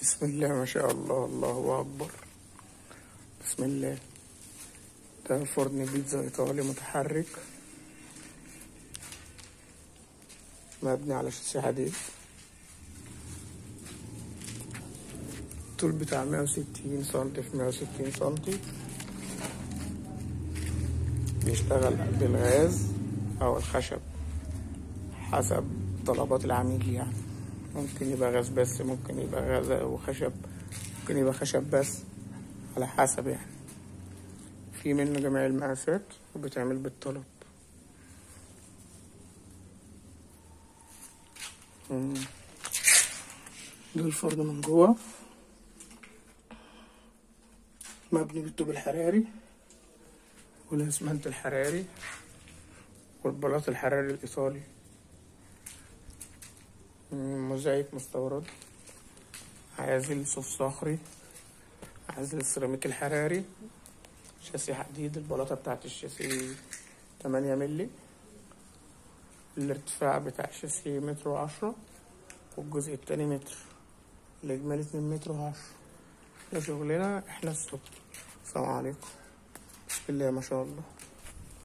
بسم الله ما شاء الله الله أكبر بسم الله ده فرن بيتزا إيطالي متحرك مبني على شاسيه حديد الطول بتاع مية وستين سنتي في مية وستين سنتي بيشتغل بالغاز أو الخشب حسب طلبات العميل يعني ممكن يبقى غاز بس ممكن يبقى غاز وخشب ممكن يبقى خشب بس على حسب يعني في منه جميع المقاسات وبيتعمل بالطلب مم. ده الفرن من جوه مبني بالطوب الحراري والاسمنت الحراري والبلاط الحراري الايطالي موزايك مستورد عازل صوف صخري عازل السيراميك الحراري شاسي حديد البلاطة بتاعت الشاسي تمانية ملي الارتفاع بتاع الشاسي متر وعشرة والجزء التاني متر الإجمالي اتنين متر وعشرة ده شغلنا احنا الصبح السلام عليكم بسم الله ما شاء الله